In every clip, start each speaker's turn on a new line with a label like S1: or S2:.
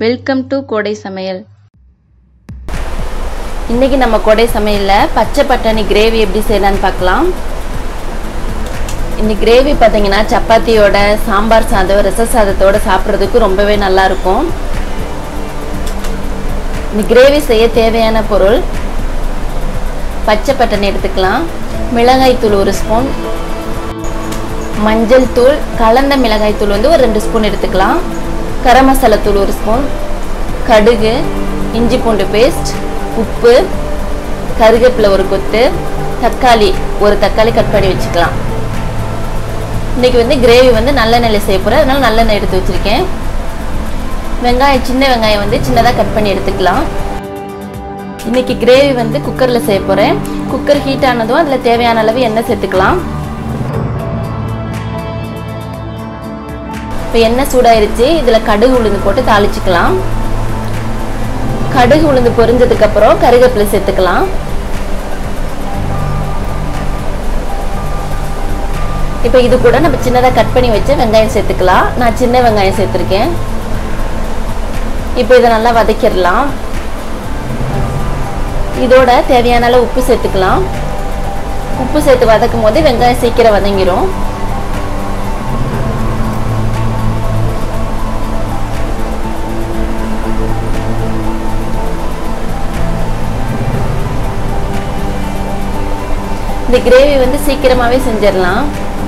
S1: welcome to கோடை சமையல் இன்னைக்கு நம்ம கோடை சமையலில் பச்சை பட்டாணி கிரேவி எப்படி செய்யலான்னு பார்க்கலாம் இந்த கிரேவி பார்த்தீங்கன்னா சப்பாத்தியோட சாம்பார் சாதம் ரச சாதத்தோட சாப்பிட்றதுக்கு ரொம்பவே நல்லா இருக்கும் இந்த கிரேவி செய்ய தேவையான பொருள் பச்சை பட்டாணி எடுத்துக்கலாம் மிளகாய் தூள் ஒரு ஸ்பூன் மஞ்சள் தூள் கலந்த மிளகாய் தூள் வந்து ஒரு ரெண்டு ஸ்பூன் எடுத்துக்கலாம் கரம் மசாலா தூள் ஒரு ஸ்பூன் கடுகு இஞ்சி பூண்டு பேஸ்ட் உப்பு கருவேப்பிலை ஒரு கொத்து தக்காளி ஒரு தக்காளி கட் பண்ணி வச்சுக்கலாம் இன்றைக்கி வந்து கிரேவி வந்து நல்லெண்ணெயில் செய்ய போகிறேன் அதனால் நல்லெண்ணெய் எடுத்து வச்சுருக்கேன் வெங்காயம் சின்ன வெங்காயம் வந்து சின்னதாக கட் பண்ணி எடுத்துக்கலாம் இன்றைக்கி கிரேவி வந்து குக்கரில் செய்ய போகிறேன் குக்கர் ஹீட் ஆனதும் அதில் தேவையான அளவு எண்ணெய் சேர்த்துக்கலாம் இப்போ எண்ணெய் சூடாயிருச்சு இதில் கடுகு உளுந்து போட்டு தாளிச்சுக்கலாம் கடுகு உளுந்து பொரிஞ்சதுக்கப்புறம் கருவேப்பிலை சேர்த்துக்கலாம் இப்போ இது கூட நம்ம சின்னதாக கட் பண்ணி வச்சு வெங்காயம் சேர்த்துக்கலாம் நான் சின்ன வெங்காயம் சேர்த்துருக்கேன் இப்போ இதை நல்லா வதக்கிடலாம் இதோட தேவையான அளவு உப்பு சேர்த்துக்கலாம் உப்பு சேர்த்து வதக்கும் போது வெங்காயம் சீக்கிரம் வதங்கிடும் இந்த கிரேவி வந்து சீக்கிரமாகவே செஞ்சிடலாம்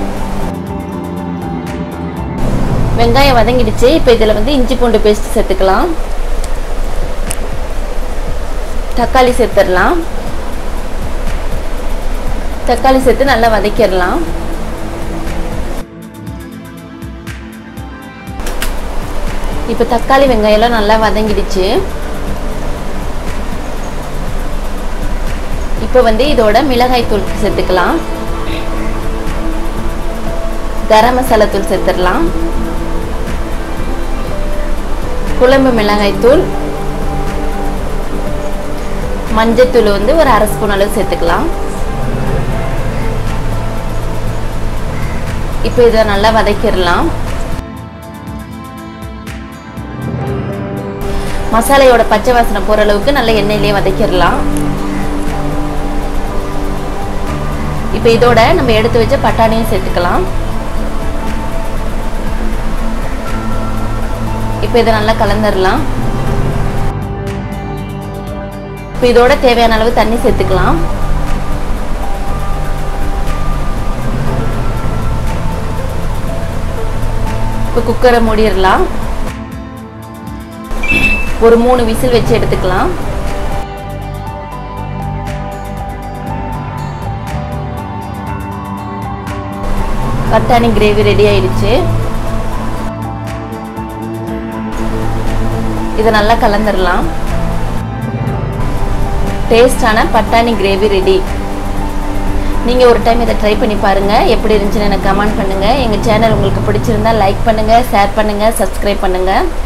S1: வெங்காயம் வதங்கிடுச்சு இப்போ இதில் வந்து இஞ்சி பூண்டு பேஸ்ட் சேர்த்துக்கலாம் தக்காளி சேர்த்துடலாம் தக்காளி சேர்த்து நல்லா வதக்கிடலாம் இப்போ தக்காளி வெங்காயம்லாம் நல்லா வதங்கிடுச்சு இப்போ வந்து இதோட மிளகாய் தூள் சேர்த்துக்கலாம் கரம் மசாலா தூள் சேர்த்துடலாம் குழம்பு மிளகாய் தூள் மஞ்சத்தூள் வந்து ஒரு அரை ஸ்பூன் அளவு சேர்த்துக்கலாம் இப்போ இதை நல்லா வதக்கிடலாம் மசாலையோட பச்சை வாசனை போகிற அளவுக்கு நல்ல எண்ணெயிலேயே வதக்கிடலாம் இப்போ இதோட நம்ம எடுத்து வச்ச பட்டாணியும் சேர்த்துக்கலாம் இப்போ இதை நல்லா கலந்துடலாம் இப்போ இதோட தேவையான அளவு தண்ணி சேர்த்துக்கலாம் இப்போ குக்கரை மூடிடலாம் ஒரு மூணு விசில் வச்சு எடுத்துக்கலாம் பட்டாணி கிரேவி ரெடி ஆயிடுச்சு இதை நல்லா கலந்துடலாம் டேஸ்டான பட்டாணி கிரேவி ரெடி நீங்கள் ஒரு டைம் இதை ட்ரை பண்ணி பாருங்கள் எப்படி இருந்துச்சுன்னு எனக்கு கமெண்ட் பண்ணுங்கள் எங்கள் சேனல் உங்களுக்கு பிடிச்சிருந்தா லைக் பண்ணுங்கள் ஷேர் பண்ணுங்கள் சப்ஸ்கிரைப் பண்ணுங்கள்